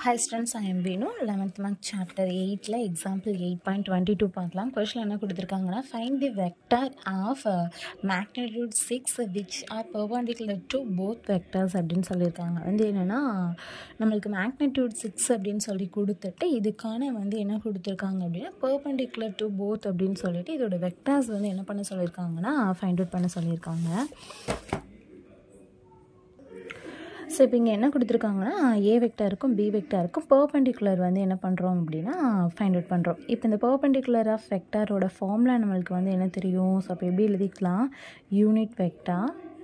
hi students I am Venu eleventh mark chapter எயிட்டில் example eight point twenty two பார்க்கலாம் question என்ன கொடுத்துருக்காங்கன்னா find the vector of magnitude six which are perpendicular to both vectors அப்படின்னு சொல்லியிருக்காங்க வந்து என்னென்னா நம்மளுக்கு மேக்னிடியூட் சிக்ஸ் அப்படின்னு சொல்லி கொடுத்துட்டு இதுக்கான வந்து என்ன கொடுத்துருக்காங்க அப்படின்னா பெர்பண்டிகுலர் டு போத் அப்படின்னு சொல்லிட்டு இதோட வெக்டார்ஸ் வந்து என்ன பண்ண சொல்லியிருக்காங்கன்னா ஃபைண்ட் அவுட் பண்ண சொல்லியிருக்காங்க ஸோ இப்போ இங்கே என்ன கொடுத்துருக்காங்கன்னா ஏ வெக்டாருக்கும் பி வெக்டாருக்கும் பர்பண்டிகுலர் வந்து என்ன பண்ணுறோம் அப்படின்னா ஃபைண்ட் அவுட் பண்ணுறோம் இப்போ இந்த பர்பண்டிகுலர் ஆஃப் வெக்டாரோட ஃபார்முலா நம்மளுக்கு வந்து என்ன தெரியும் ஸோ அப்போ எப்படி எழுதிக்கலாம் unit vector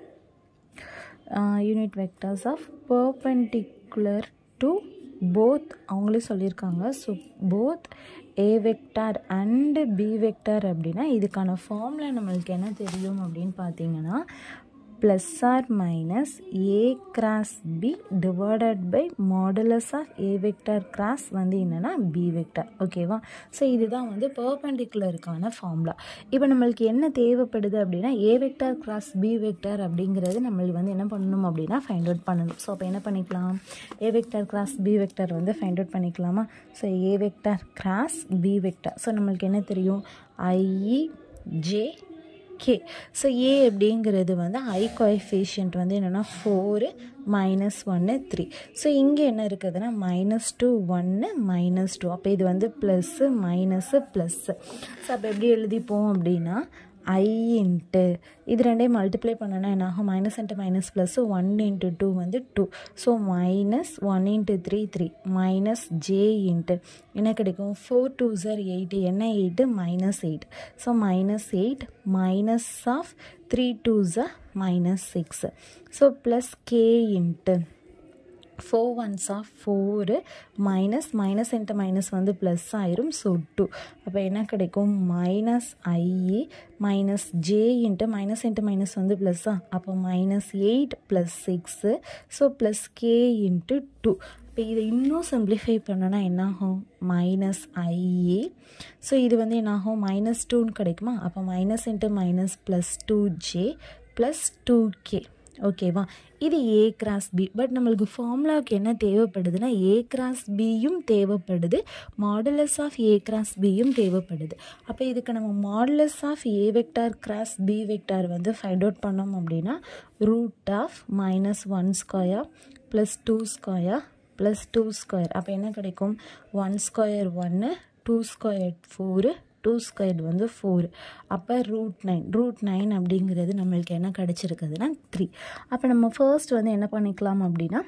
unit vectors of perpendicular to both அவங்களே சொல்லியிருக்காங்க so both A vector and B vector அப்படின்னா இதுக்கான ஃபார்முலா நம்மளுக்கு என்ன தெரியும் அப்படின்னு பார்த்தீங்கன்னா plus R minus A cross B divided by modulus of A vector cross வந்து என்னென்னா பி வெக்டார் ஓகேவா ஸோ இதுதான் வந்து பர்பண்டிகுலருக்கான ஃபார்முலா இப்போ நம்மளுக்கு என்ன தேவைப்படுது அப்படின்னா A vector cross B vector அப்படிங்கிறது நம்மளுக்கு வந்து என்ன பண்ணணும் அப்படின்னா ஃபைண்ட் அவுட் பண்ணணும் ஸோ அப்போ என்ன பண்ணிக்கலாம் A vector cross B vector வந்து ஃபைண்ட் அவுட் பண்ணிக்கலாமா so A vector cross B vector so நம்மளுக்கு என்ன தெரியும் I J K so A அப்படிங்கிறது வந்து ஐ கோஎஃபிஷியன்ட் வந்து என்னென்னா ஃபோரு மைனஸ் ஒன்று த்ரீ ஸோ இங்கே என்ன இருக்குதுன்னா மைனஸ் டூ ஒன்று மைனஸ் டூ அப்போ இது வந்து ப்ளஸ்ஸு மைனஸு ப்ளஸ்ஸு ஸோ அப்போ எப்படி எழுதிப்போம் அப்படின்னா ஐ இன்ட்டு இது ரெண்டையும் மல்டிப்ளை பண்ணனா என்ன ஆகும் minus into minus plus one into two வந்து two so minus one into three three minus J into என்ன கிடைக்கும் ஃபோர் டூ ஜர் எயிட் என்ன eight minus eight so minus eight minus of three two ஜர் minus six so plus K into four ones of four minus minus into minus வந்து plus ஆயிரும் so two அப்போ என்ன கிடைக்கும் minus I minus J into minus into minus வந்து ப்ளஸ்ஸா அப்போ minus eight plus six so plus K into two இப்போ இதை இன்னும் சிம்பிளிஃபை பண்ணோன்னா என்னாகும் மைனஸ் ஐஏ ஸோ இது வந்து என்னாகும் மைனஸ் டூன்னு கிடைக்குமா அப்போ minus into minus plus two J plus two K ஓகேவா இது ஏ கிராஸ் பி பட் நம்மளுக்கு ஃபார்முலாவுக்கு என்ன தேவைப்படுதுன்னா ஏ கிராஸ் பியும் தேவைப்படுது மாடுலஸ் ஆஃப் ஏ கிராஸ் பியும் தேவைப்படுது அப்போ இதுக்கு நம்ம modulus of A vector cross B vector வந்து ஃபைண்ட் அவுட் பண்ணோம் அப்படின்னா root of minus one square plus two square plus two square அப்போ என்ன கிடைக்கும் ஒன் ஸ்கொயர் ஒன்று two square four two square வந்து ஃபோர் அப்போ ரூட் நைன் ரூட் நைன் அப்படிங்கிறது நம்மளுக்கு என்ன கிடச்சிருக்குதுன்னா த்ரீ அப்போ நம்ம ஃபர்ஸ்ட் வந்து என்ன பண்ணிக்கலாம் அப்படின்னா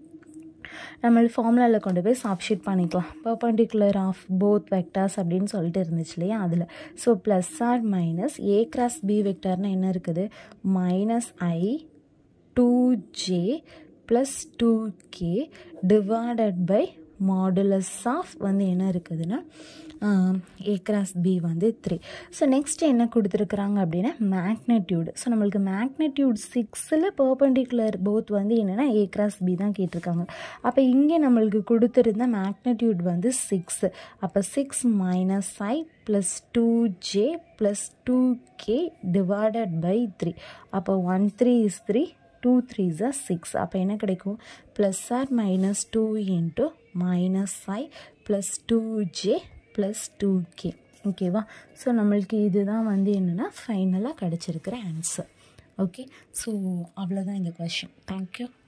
நம்ம ஃபார்முலாவில் கொண்டு போய் சப்ஷீட் பண்ணிக்கலாம் பர்பண்டிகுலர் ஆஃப் போத் வெக்டார்ஸ் அப்படின்னு சொல்லிட்டு இருந்துச்சு இல்லையா அதில் so plus R minus A cross B வெக்டார்னால் என்ன இருக்குது minus I two J plus two K divided by modulus of வந்து என்ன இருக்குதுன்னா ஏ கிராஸ் பி வந்து த்ரீ ஸோ நெக்ஸ்ட் என்ன கொடுத்துருக்குறாங்க அப்படின்னா மேக்னெட்யூடு ஸோ நம்மளுக்கு மேக்னெட்யூட் சிக்ஸில் பர்பண்டிகுலர் போத் வந்து என்னென்னா ஏ கிராஸ் பி தான் கேட்டிருக்காங்க அப்போ இங்கே நம்மளுக்கு கொடுத்துருந்த மேக்னெட்யூட் வந்து சிக்ஸு அப்போ six minus I plus two J plus two K divided by three அப்போ one three is three two three ஜா சிக்ஸ் அப்போ என்ன கிடைக்கும் plus R minus two into minus I plus two J plus two K ஓகேவா so நம்மளுக்கு இதுதான் வந்து என்னென்னா ஃபைனலாக கிடச்சிருக்கிற ஆன்சர் ஓகே ஸோ அவ்வளோதான் இந்த கொஷின் தேங்க்யூ